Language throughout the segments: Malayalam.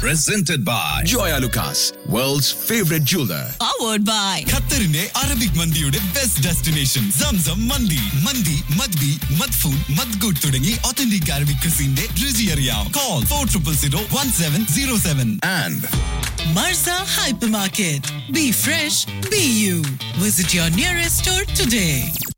presented by Joya Lucas, world's favorite jeweler. powered by ഖത്തറിന്റെ അറബിക് മന്തിയുടെ ബെസ്റ്റ് ഡെസ്റ്റിനേഷൻ സംസം മന്തി മന്തി മദ്ബി മദ്ഫൂൻ മദ്ഗുഡ് തുടങ്ങി ഒത്തന്റിക് അറബിക് ക്രിസിന്റെ രുചി അറിയാം call four triple zero one seven zero seven And Marza Hypermarket. Be fresh, be you. Visit your nearest store today.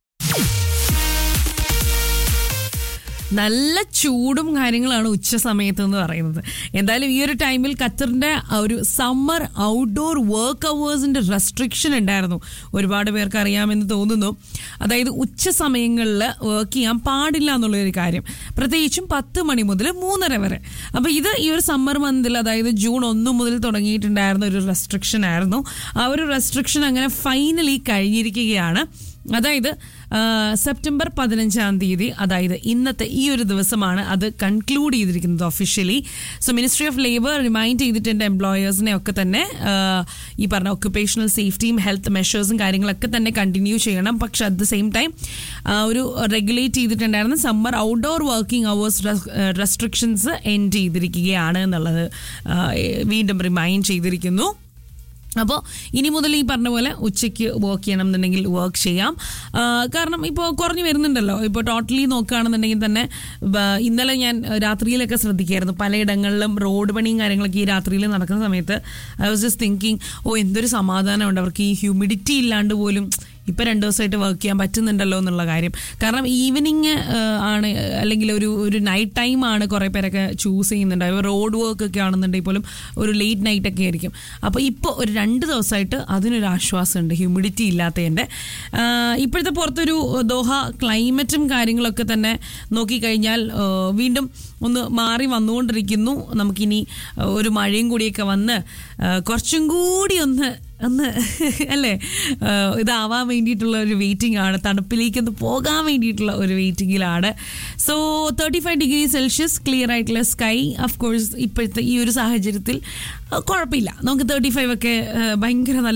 നല്ല ചൂടും കാര്യങ്ങളാണ് ഉച്ച സമയത്ത് എന്ന് പറയുന്നത് എന്തായാലും ഈ ഒരു ടൈമിൽ ഖത്തറിന്റെ ആ ഒരു സമ്മർ ഔട്ട്ഡോർ വർക്ക് അവേഴ്സിന്റെ റെസ്ട്രിക്ഷൻ ഉണ്ടായിരുന്നു ഒരുപാട് പേർക്ക് അറിയാമെന്ന് തോന്നുന്നു അതായത് ഉച്ച സമയങ്ങളിൽ വർക്ക് ചെയ്യാൻ പാടില്ല എന്നുള്ളൊരു കാര്യം പ്രത്യേകിച്ചും പത്ത് മണി മുതൽ മൂന്നര വരെ അപ്പോൾ ഇത് ഈ ഒരു സമ്മർ മന്തിൽ അതായത് ജൂൺ ഒന്ന് മുതൽ തുടങ്ങിയിട്ടുണ്ടായിരുന്ന ഒരു റെസ്ട്രിക്ഷൻ ആയിരുന്നു ആ ഒരു റെസ്ട്രിക്ഷൻ അങ്ങനെ ഫൈനലി കഴിഞ്ഞിരിക്കുകയാണ് അതായത് ആ, സെപ്റ്റംബർ പതിനഞ്ചാം തീയതി അതായത് ഇന്നത്തെ ഈ ഒരു ദിവസമാണ് അത് കൺക്ലൂഡ് ചെയ്തിരിക്കുന്നത് officially so ministry of labour remind ചെയ്തിട്ടുണ്ട് എംപ്ലോയേഴ്സിനെ ഒക്കെ തന്നെ ആ, ഈ പറഞ്ഞ ഒക്കുപേഷണൽ സേഫ്റ്റിയും ഹെൽത്ത് മെഷേഴ്സും കാര്യങ്ങളൊക്കെ തന്നെ കണ്ടിന്യൂ ചെയ്യണം പക്ഷെ അറ്റ് ദ സെയിം ടൈം ഒരു റെഗുലേറ്റ് ചെയ്തിട്ടുണ്ടായിരുന്ന summer outdoor working hours restrictions end ചെയ്തിരിക്കുകയാണ് എന്നുള്ളത് ആ, വീണ്ടും റിമൈൻഡ് ചെയ്തിരിക്കുന്നു അപ്പോൾ ഇനി മുതൽ ഈ പറഞ്ഞ പോലെ ഉച്ചയ്ക്ക് വർക്ക് ചെയ്യണം എന്നുണ്ടെങ്കിൽ വർക്ക് ചെയ്യാം ആ, കാരണം ഇപ്പോൾ കുറഞ്ഞു വരുന്നുണ്ടല്ലോ ഇപ്പോൾ ടോട്ടലി നോക്കുകയാണെന്നുണ്ടെങ്കിൽ തന്നെ ബ- ഇന്നലെ ഞാൻ രാത്രിയിലൊക്കെ ശ്രദ്ധിക്കായിരുന്നു പലയിടങ്ങളിലും റോഡ് പണിയും കാര്യങ്ങളൊക്കെ ഈ രാത്രിയിൽ നടക്കുന്ന സമയത്ത് I was just thinking oh എന്തൊരു സമാധാനമുണ്ട് അവർക്ക് ഈ ഹ്യൂമിഡിറ്റി ഇല്ലാണ്ട് പോലും ഇപ്പം രണ്ട് ദിവസമായിട്ട് വർക്ക് ചെയ്യാൻ പറ്റുന്നുണ്ടല്ലോ എന്നുള്ള കാര്യം കാരണം ഈവനിങ് ആണ് അല്ലെങ്കിൽ ഒരു ഒരു നൈറ്റ് ടൈം ആണ് കുറേ പേരൊക്കെ ചൂസ് ചെയ്യുന്നുണ്ട് റോഡ് വർക്ക് ഒക്കെ ആണെന്നുണ്ടെങ്കിൽ പോലും ഒരു ലേറ്റ് നൈറ്റ് ഒക്കെ ആയിരിക്കും അപ്പോൾ ഇപ്പോൾ ഒരു രണ്ട് ദിവസമായിട്ട് അതിനൊരു ആശ്വാസമുണ്ട് ഹ്യൂമിഡിറ്റി ഇല്ലാത്തതിൻ്റെ ഇപ്പോഴത്തെ പുറത്തൊരു ദോഹ ക്ലൈമറ്റും കാര്യങ്ങളൊക്കെ തന്നെ നോക്കിക്കഴിഞ്ഞാൽ ആ, വീണ്ടും ഒന്ന് മാറി വന്നുകൊണ്ടിരിക്കുന്നു നമുക്കിനി ആ, ഒരു മഴയും കൂടിയൊക്കെ വന്ന് ആ, കുറച്ചും കൂടി ഒന്ന് ഒന്ന് അല്ലേ ആ, ഇതാവാൻ വേണ്ടിയിട്ടുള്ള ഒരു വെയിറ്റിംഗ് ആണ് തണുപ്പിലേക്ക് ഒന്ന് പോകാൻ വേണ്ടിയിട്ടുള്ള ഒരു വെയിറ്റിംഗിലാണ് so thirty five degree Celsius clear ആയിട്ടുള്ള സ്കൈ ഓഫ് കോഴ്സ് ഇപ്പോഴത്തെ ഈ ഒരു സാഹചര്യത്തിൽ ആ, കുഴപ്പമില്ല നമുക്ക് തേർട്ടി ഫൈവ് ഒക്കെ ആ, ഭയങ്കര നല്ല